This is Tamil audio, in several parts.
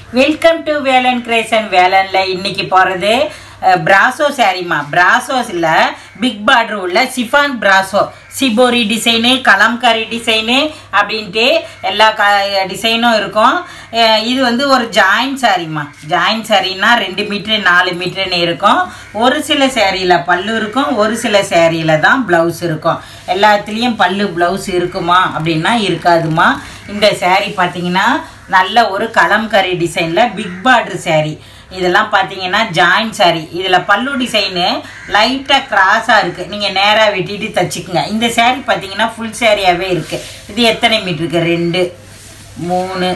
வெல்கம் டு வேலன் கிரேசன் வேலன்ல இன்னைக்கு போகிறது பிராசோ சாரிமா பிராசோஸில் பிக் பார்டர் உள்ள சிஃபான் பிராசோ சிபோரி டிசைனு கலம்காரி டிசைனு அப்படின்ட்டு எல்லா க டிசைனும் இருக்கும் அஹ் இது வந்து ஒரு ஜாயின் சாரிம்மா ஜாயின் சாரின்னா ரெண்டு மீட்ரு நாலு மீட்டருன்னு இருக்கும் ஒரு சில சேரீயில் பல்லு இருக்கும் ஒரு சில சேரீயில் தான் ப்ளவுஸ் இருக்கும் எல்லாத்துலேயும் பல்லு ப்ளவுஸ் இருக்குமா அப்படின்னா இருக்காதுமா இந்த saree பார்த்தீங்கன்னா நல்ல ஒரு கலம்கரி டிசைனில் பிக் பார்டர் saree இதெல்லாம் பார்த்தீங்கன்னா ஜாயின் saree இதில் பல்லு டிசைனு லைட்டாக கிராஸாக இருக்குது நீங்கள் நேராக வெட்டிட்டு தச்சுக்குங்க இந்த saree பார்த்தீங்கன்னா ஃபுல் சாரியாகவே இருக்குது இது எத்தனை மீட்டருக்கு ரெண்டு மூணு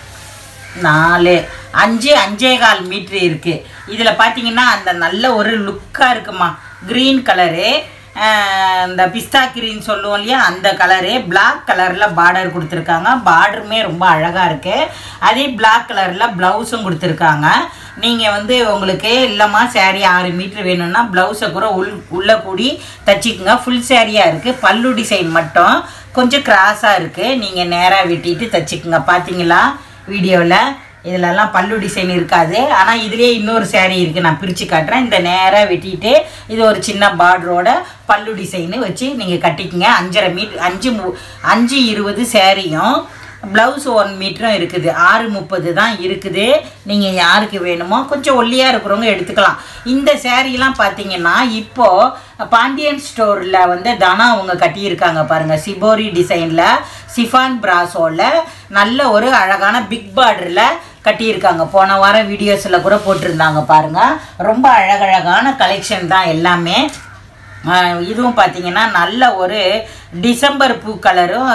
நாலு அஞ்சு அஞ்சே கால் மீட்ரு இருக்குது இதில் பார்த்தீங்கன்னா அந்த நல்ல ஒரு லுக்காக இருக்குமா க்ரீன் கலரு இந்த பிஸ்தா கிரீன் சொல்லுவோம் இல்லையா அந்த கலரு Black கலரில் பார்டர் கொடுத்துருக்காங்க பார்டருமே ரொம்ப அழகாக இருக்குது அதே Black கலரில் ப்ளவுஸும் கொடுத்துருக்காங்க நீங்கள் வந்து உங்களுக்கு இல்லைம்மா saree ஆறு மீட்ரு வேணும்னா ப்ளவுஸை கூட உள் உள்ளே கூடி தச்சிக்குங்க ஃபுல் சாரியாக இருக்குது பல்லு டிசைன் மட்டும் கொஞ்சம் கிராஸாக இருக்குது நீங்கள் நேராக வெட்டிட்டு தச்சுக்குங்க பார்த்தீங்களா வீடியோவில் இதிலெல்லாம் பல்லு டிசைன் இருக்காது ஆனால் இதுலேயே இன்னொரு saree இருக்குது நான் பிரித்து காட்டுறேன் இந்த நேராக வெட்டிட்டு இது ஒரு சின்ன பார்டரோட பல்லு டிசைனு வச்சு நீங்கள் கட்டிக்கங்க அஞ்சரை மீட் அஞ்சு மு- அஞ்சு இருபது சேரீயும் ப்ளவுஸ் ஒன் மீட்டரும் இருக்குது ஆறு முப்பது தான் இருக்குது நீங்கள் யாருக்கு வேணுமோ கொஞ்சம் ஒல்லியாக இருக்கிறவங்க எடுத்துக்கலாம் இந்த சேரீலாம் பார்த்தீங்கன்னா இப்போது பாண்டியன் ஸ்டோரில் வந்து தனா அவங்க கட்டியிருக்காங்க பாருங்கள் சிபோரி டிசைனில் சிஃபான் பிராசோவில் நல்ல ஒரு அழகான பிக் பார்டரில் கட்டியிருக்காங்க போன வாரம் வீடியோஸில் கூட போட்டிருந்தாங்க பாருங்கள் ரொம்ப அழகழகான கலெக்ஷன் தான் எல்லாமே ஆஹ் இதுவும் பார்த்தீங்கன்னா நல்ல ஒரு டிசம்பர் பூ கலரும்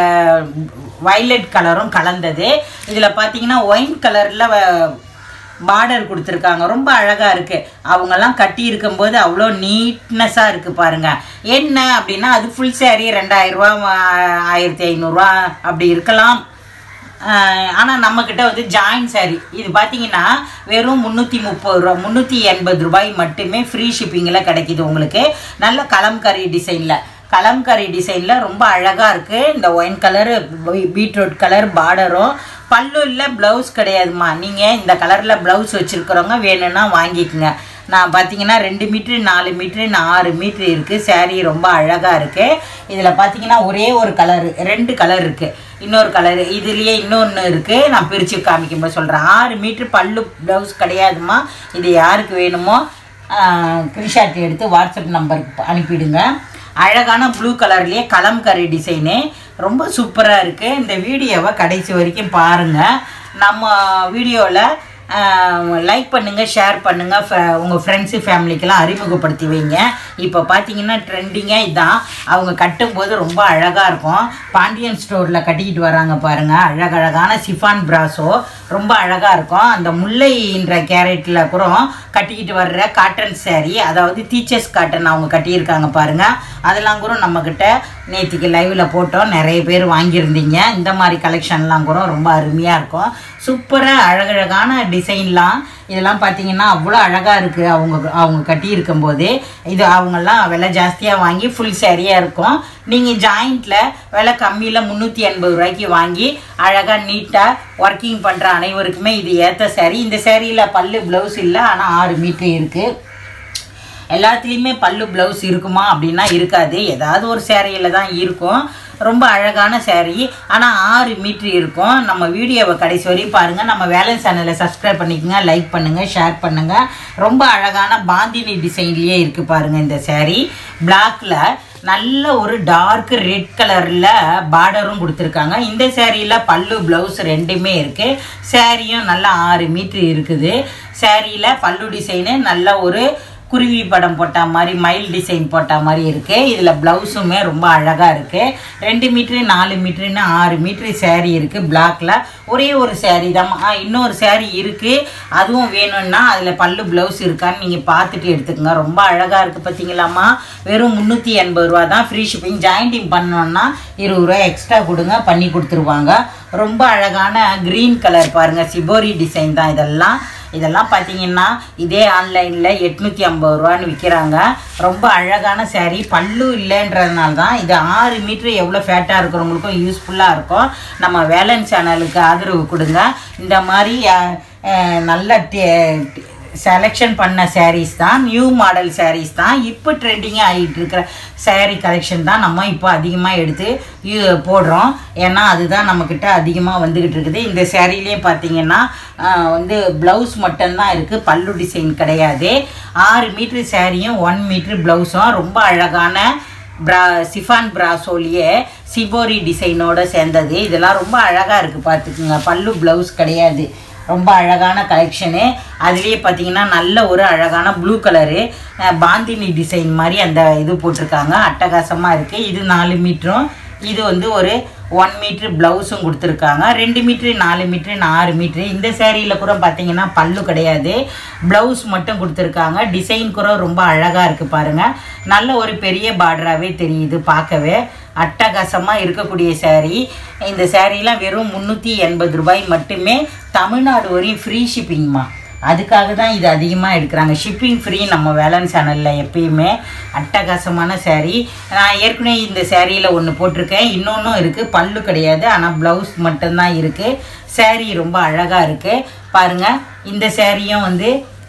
வயலட் கலரும் கலந்தது இதில் பார்த்தீங்கன்னா ஒயின் கலரில் பார்டர் கொடுத்துருக்காங்க ரொம்ப அழகாக இருக்குது அவங்கெல்லாம் கட்டி இருக்கும்போது அவ்வளோ நீட்னஸாக இருக்குது பாருங்கள் என்ன அப்படின்னா அது ஃபுல் saree ரெண்டாயிரரூவா ஆயிரத்தி ஐநூறுரூவா அப்படி இருக்கலாம் ஆனால் நம்மக்கிட்ட வந்து ஜாயின் saree இது பார்த்தீங்கன்னா வெறும் முந்நூற்றி முப்பது ரூபா முந்நூற்றி எண்பது ரூபாய் மட்டுமே ஃப்ரீ ஷிப்பிங்கில் கிடைக்கிது உங்களுக்கு நல்ல கலம்கரி டிசைனில் கலம்கரி டிசைனில் ரொம்ப அழகாக இருக்குது இந்த ஒயின் கலரு பீட்ரூட் கலர் பார்டரும் பல்லு இல்லை ப்ளவுஸ் கிடையாதுமா நீங்கள் இந்த கலரில் ப்ளவுஸ் வச்சுருக்கிறவங்க வேணும்னா வாங்கிக்கோங்க நான் பார்த்தீங்கன்னா ரெண்டு மீட்ரு நாலு மீட்ரு ஆறு மீட்ரு இருக்குது saree ரொம்ப அழகாக இருக்குது இதில் பார்த்தீங்கன்னா ஒரே ஒரு கலர் ரெண்டு கலர் இருக்குது இன்னொரு கலர் இதுலேயே இன்னொன்று இருக்குது நான் பிரித்து காமிக்கும்போது சொல்கிறேன் ஆறு மீட்ரு பல்லு ப்ளவுஸ் கிடையாதுமா இது யாருக்கு வேணுமோ ஸ்க்ரீன்ஷாட் எடுத்து வாட்ஸ்அப் நம்பருக்கு அனுப்பிடுங்க அழகான ப்ளூ கலர்லேயே கலம்கரி டிசைனு ரொம்ப சூப்பராக இருக்குது இந்த வீடியோவை கடைசி வரைக்கும் பாருங்கள் நம்ம வீடியோவில் லைக் பண்ணுங்கள் ஷேர் பண்ணுங்கள் உங்கள் ஃப்ரெண்ட்ஸு ஃபேமிலிக்கெல்லாம் அறிமுகப்படுத்தி வைங்க இப்போ பார்த்தீங்கன்னா ட்ரெண்டிங்காக இதான் அவங்க கட்டும்போது ரொம்ப அழகாக இருக்கும் பாண்டியன் ஸ்டோரில் கட்டிக்கிட்டு வராங்க பாருங்கள் அழகழகான சிஃபான் பிராசோ ரொம்ப அழகாக இருக்கும் அந்த முல்லைன்ற கேரட்டில் கூட கட்டிக்கிட்டு வர்ற காட்டன் saree அதாவது டீச்சர்ஸ் காட்டன் அவங்க கட்டியிருக்காங்க பாருங்கள் அதெல்லாம் கூட நம்மக்கிட்ட நேற்றுக்கு லைவில் போட்டோம் நிறைய பேர் வாங்கியிருந்தீங்க இந்த மாதிரி கலெக்ஷன்லாம் கூட ரொம்ப அருமையாக இருக்கும் சூப்பராக அழகழகான டிசைன்லாம் இதெல்லாம் பார்த்தீங்கன்னா அவ்வளோ அழகாக இருக்குது அவங்க அவங்க கட்டியிருக்கும் போது இது அவங்கெல்லாம் விலை ஜாஸ்தியாக வாங்கி ஃபுல் சரியாக இருக்கும் நீங்கள் ஜாயிண்ட்டில் விலை கம்மியில் முந்நூற்றி எண்பது ரூபாய்க்கு வாங்கி அழகாக நீட்டாக ஒர்க்கிங் பண்ணுற அனைவருக்குமே இது ஏற்ற saree இந்த சேரீயில் பல்லு ப்ளவுஸ் இல்லை ஆனால் ஆறு மீட்ரு இருக்குது எல்லாத்துலேயுமே பல்லு ப்ளவுஸ் இருக்குமா அப்படின்னா இருக்காது ஏதாவது ஒரு சேரீயில் தான் இருக்கும் ரொம்ப அழகான saree ஆனால் ஆறு மீட்ரு இருக்கும் நம்ம வீடியோவை கடைசி வரையும் பாருங்கள் நம்ம வேலை சேனலை சப்ஸ்கிரைப் பண்ணிக்கோங்க லைக் பண்ணுங்கள் ஷேர் பண்ணுங்கள் ரொம்ப அழகான பாந்தினி டிசைன்லேயே இருக்குது பாருங்கள் இந்த saree பிளாக்ல நல்ல ஒரு டார்க் ரெட் கலரில் பார்டரும் கொடுத்துருக்காங்க இந்த சேரீயில் பல்லு ப்ளவுஸ் ரெண்டுமே இருக்குது சேரீயும் நல்லா ஆறு மீட்ரு இருக்குது சேரீயில் பல்லு டிசைனு நல்ல ஒரு குருவி படம் போட்ட மாதிரி மயில் டிசைன் போட்ட மாதிரி இருக்குது இதில் ப்ளவுஸுமே ரொம்ப அழகாக இருக்குது ரெண்டு மீட்ரு நாலு மீட்ருன்னு ஆறு மீட்ரு saree இருக்குது பிளாக்ல ஒரே ஒரு saree தான் ஆ, இன்னொரு saree இருக்குது அதுவும் வேணும்னா அதில் பல்லு ப்ளவுஸ் இருக்கான்னு நீங்கள் பார்த்துட்டு எடுத்துக்கோங்க ரொம்ப அழகாக இருக்குது பார்த்தீங்களாம்மா வெறும் முந்நூற்றி எண்பது ரூபா தான் ஃப்ரீ ஷிப்பிங் ஜாயிண்டிங் பண்ணோன்னா இருபது ரூபா எக்ஸ்ட்ரா கொடுங்க பண்ணி கொடுத்துருவாங்க ரொம்ப அழகான க்ரீன் கலர் பாருங்கள் சிபோரி டிசைன் தான் இதெல்லாம் இதெல்லாம் பார்த்தீங்கன்னா இதே ஆன்லைனில் எட்நூற்றி ஐம்பது ரூபான்னு விற்கிறாங்க ரொம்ப அழகான saree பல்லு இல்லைன்றதுனால தான் இது ஆறு மீட்ரு எவ்வளோ ஃபேட்டாக இருக்கிறவங்களுக்கும் யூஸ்ஃபுல்லாக இருக்கும் நம்ம வேலன் சேனலுக்கு ஆதரவு கொடுங்க இந்த மாதிரி அஹ், அஹ், நல்ல செலெக்ஷன் பண்ண sarees தான் நியூ மாடல் sarees தான் இப்போ ட்ரெண்டிங்காக ஆகிட்டு இருக்கிற saree கலெக்ஷன் தான் நம்ம இப்போ அதிகமாக எடுத்து யூ- போடுறோம் ஏன்னா அதுதான் நம்மக்கிட்ட அதிகமாக வந்துக்கிட்டு இருக்குது இந்த சேரீலேயும் பார்த்தீங்கன்னா ஆஹ், வந்து ப்ளவுஸ் மட்டும்தான் இருக்குது பல்லு டிசைன் கிடையாது ஆறு மீட்ரு சேரீயும் ஒன் மீட்ரு ப்ளவுஸும் ரொம்ப அழகான ப்ரா சிஃபான் ப்ராசோலியே சிபோரி டிசைனோட சேர்ந்தது இதெல்லாம் ரொம்ப அழகாக இருக்குது பார்த்துக்குங்க பல்லு ப்ளவுஸ் கிடையாது ரொம்ப அழகான கலெக்ஷனு அதுலேயே பார்த்தீங்கன்னா நல்ல ஒரு அழகான ப்ளூ கலரு பாந்தினி டிசைன் மாதிரி அந்த இது போட்டிருக்காங்க அட்டகாசமாக இருக்குது இது நாலு மீட்டரும் இது வந்து ஒரு ஒன் மீட்ரு ப்ளவுஸும் கொடுத்துருக்காங்க ரெண்டு மீட்ரு நாலு மீட்ரு ஆறு மீட்ரு இந்த சேரீயில் கூட பார்த்தீங்கன்னா பல்லு கிடையாது ப்ளவுஸ் மட்டும் கொடுத்துருக்காங்க டிசைன் கூட ரொம்ப அழகாக இருக்குது பாருங்கள் நல்ல ஒரு பெரிய பார்டராகவே தெரியுது பார்க்கவே அட்டகாசமாக இருக்கக்கூடிய saree இந்த சேரீலாம் வெறும் முந்நூற்றி எண்பது ரூபாய் மட்டுமே தமிழ்நாடு வரையும் ஃப்ரீ ஷிப்பிங்மா அதுக்காக தான் இது அதிகமாக எடுக்கிறாங்க ஷிப்பிங் ஃப்ரீ நம்ம வேலன் சேனலில் எப்பயுமே அட்டகாசமான saree நான் ஏற்கனவே இந்த சேரீயில் ஒன்று போட்டிருக்கேன் இன்னொன்றும் இருக்குது பல்லு கிடையாது ஆனால் ப்ளவுஸ் மட்டும்தான் இருக்குது saree ரொம்ப அழகாக இருக்குது பாருங்கள் இந்த சேரீயும் வந்து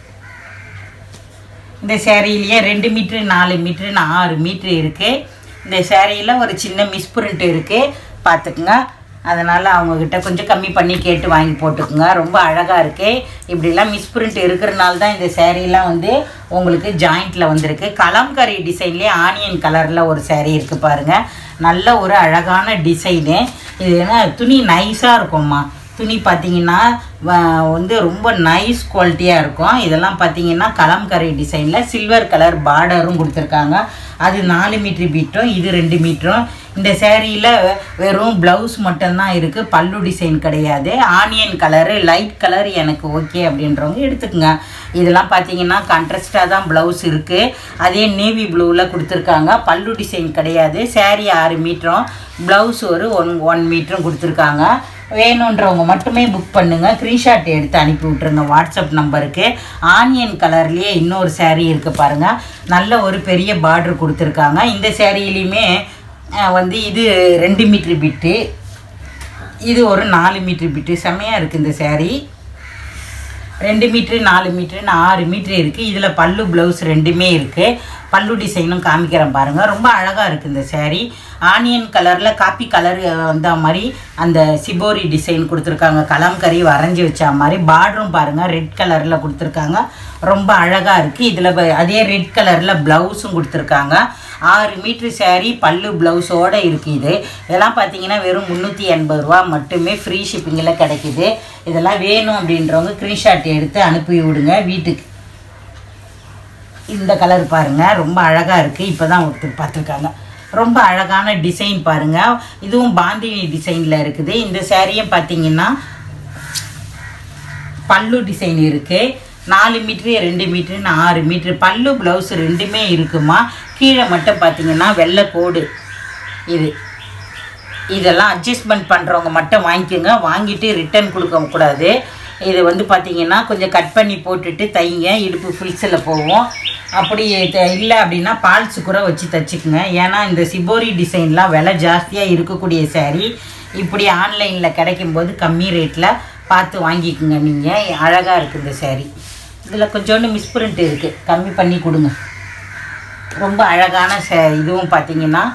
இந்த சேரீலேயே ரெண்டு மீட்ரு நாலு மீட்ரு ஆறு மீட்ரு இருக்குது இந்த சேரீயில் ஒரு சின்ன மிஸ்பிரிண்ட் இருக்குது பார்த்துக்குங்க அதனால் அவங்கக்கிட்ட கொஞ்சம் கம்மி பண்ணி கேட்டு வாங்கி போட்டுக்குங்க ரொம்ப அழகாக இருக்குது இப்படிலாம் மிஸ்பிரிண்ட் இருக்கிறனால தான் இந்த சேரீலாம் வந்து உங்களுக்கு ஜாயிண்ட்டில் வந்திருக்கு கலம்கரி டிசைன்லேயே ஆனியன் கலரில் ஒரு saree இருக்குது பாருங்கள் நல்ல ஒரு அழகான டிசைனு இது என்ன துணி நைஸாக இருக்கும்மா துணி பார்த்தீங்கன்னா வ- வந்து ரொம்ப நைஸ் குவாலிட்டியாக இருக்கும் இதெல்லாம் பார்த்தீங்கன்னா கலம்கரை டிசைனில் சில்வர் கலர் பார்டரும் கொடுத்துருக்காங்க அது நாலு மீட்ரு பீட்டும் இது ரெண்டு மீட்டரும் இந்த சேரீயில் வெறும் ப்ளவுஸ் மட்டும்தான் இருக்குது பல்லு டிசைன் கிடையாது ஆனியன் கலரு லைட் கலர் எனக்கு ஓகே அப்படின்றவங்க எடுத்துக்கோங்க இதெல்லாம் பார்த்தீங்கன்னா கான்ட்ராஸ்டாக தான் ப்ளவுஸ் இருக்குது அதே நேவி ப்ளூவில் கொடுத்துருக்காங்க பல்லு டிசைன் கிடையாது saree ஆறு மீட்டரும் ப்ளவுஸ் ஒரு ஒன் ஒன் மீட்டரும் கொடுத்துருக்காங்க வேணுன்றவங்க மட்டுமே புக் பண்ணுங்க ஸ்க்ரீன்ஷாட் எடுத்து அனுப்பி விட்ருங்க வாட்ஸ்அப் நம்பருக்கு ஆனியன் கலர்லேயே இன்னொரு saree இருக்குது பாருங்கள் நல்ல ஒரு பெரிய பார்டர் கொடுத்துருக்காங்க இந்த சேரீலையுமே வந்து இது ரெண்டு மீட்ரு பிட்டு இது ஒரு நாலு மீட்ரு பிட்டு செம்மையாக இருக்குது இந்த saree ரெண்டு மீட்ரு நாலு மீட்ருன்னு ஆறு மீட்ரு இருக்குது இதில் பல்லு ப்ளவுஸ் ரெண்டுமே இருக்குது பல்லு டிசைனும் காமிக்கிறேன் பாருங்கள் ரொம்ப அழகாக இருக்குது இந்த saree ஆனியன் கலரில் காப்பி கலர் வந்த மாதிரி அந்த சிபோரி டிசைன் கொடுத்துருக்காங்க கலம்கரி வரைஞ்சி வச்ச மாதிரி பார்டரும் பாருங்கள் ரெட் கலரில் கொடுத்துருக்காங்க ரொம்ப அழகாக இருக்குது இதில் அதே ரெட் கலரில் ப்ளவுஸும் கொடுத்துருக்காங்க ஆறு மீட்ரு saree பல்லு ப்ளவுஸோடு இருக்குது இது இதெல்லாம் பார்த்தீங்கன்னா வெறும் முந்நூற்றி எண்பது ரூபா மட்டுமே ஃப்ரீ ஷிப்பிங்கில் கிடைக்குது இதெல்லாம் வேணும் அப்படின்றவங்க ஸ்க்ரீன்ஷாட் எடுத்து அனுப்பி விடுங்க வீட்டுக்கு இந்த கலர் பாருங்கள் ரொம்ப அழகாக இருக்குது இப்போ தான் ஒருத்தர் பார்த்துருக்காங்க ரொம்ப அழகான டிசைன் பாருங்கள் இதுவும் பாந்தினி டிசைனில் இருக்குது இந்த சேரீயும் பார்த்தீங்கன்னா பல்லு டிசைன் இருக்குது நாலு மீட்ரு ரெண்டு மீட்ருன்னு ஆறு மீட்ரு பல்லு ப்ளவுஸ் ரெண்டுமே இருக்குமா கீழே மட்டும் பார்த்தீங்கன்னா வெள்ளை கோடு இது இதெல்லாம் அட்ஜஸ்ட்மெண்ட் பண்ணுறவங்க மட்டும் வாங்கிக்கோங்க வாங்கிட்டு ரிட்டர்ன் கொடுக்க கூடாது இது வந்து பார்த்தீங்கன்னா கொஞ்சம் கட் பண்ணி போட்டுட்டு தைங்க இடுப்பு ஃபில்ஸில் போகும் அப்படி த- இல்லை அப்படின்னா பால்ஸு கூட வச்சு தைச்சிக்குங்க ஏன்னா இந்த சிபோரி டிசைன்லாம் விலை ஜாஸ்தியாக இருக்கக்கூடிய saree இப்படி ஆன்லைனில் கிடைக்கும்போது கம்மி ரேட்டில் பார்த்து வாங்கிக்கோங்க நீங்கள் அழகாக இருக்குது இந்த saree இதில் கொஞ்சோண்டு மிஸ்பிரிண்ட் இருக்குது கம்மி பண்ணி கொடுங்க ரொம்ப அழகான ச இதுவும் பார்த்தீங்கன்னா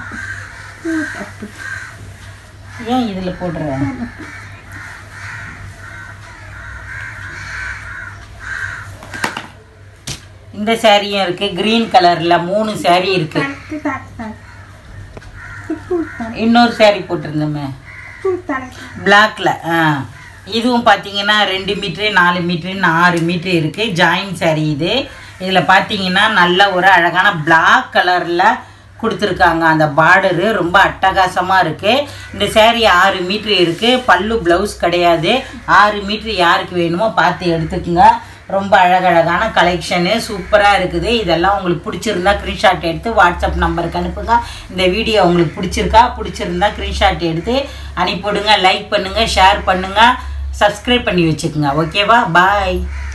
ஏன் இதில் போடுறேன் இந்த சாரியும் இருக்கு கிரீன் கலர்ல மூணு saree இருக்கு இன்னொரு saree போட்டிருந்தோமே பிளாக்ல ஆ இதுவும் பார்த்தீங்கன்னா ரெண்டு மீட்ரு நாலு மீட்ருன்னு ஆறு மீட்ரு இருக்குது ஜாயின் saree இது இதில் பார்த்தீங்கன்னா நல்ல ஒரு அழகான Black கலரில் கொடுத்துருக்காங்க அந்த பார்டரு ரொம்ப அட்டகாசமாக இருக்குது இந்த saree ஆறு மீட்ரு இருக்குது பல்லு ப்ளவுஸ் கிடையாது ஆறு மீட்ரு யாருக்கு வேணுமோ பார்த்து எடுத்துக்கோங்க ரொம்ப அழகழகான கலெக்ஷனு சூப்பராக இருக்குது இதெல்லாம் உங்களுக்கு பிடிச்சிருந்தா ஸ்க்ரீன்ஷாட் எடுத்து வாட்ஸ்அப் நம்பருக்கு அனுப்புங்க இந்த வீடியோ உங்களுக்கு பிடிச்சிருக்கா பிடிச்சிருந்தா ஸ்க்ரீன்ஷாட் எடுத்து அனுப்பிவிடுங்க லைக் பண்ணுங்கள் ஷேர் பண்ணுங்கள் சப்ஸ்கிரைப் பண்ணி வச்சுக்கோங்க ஓகேவா பாய்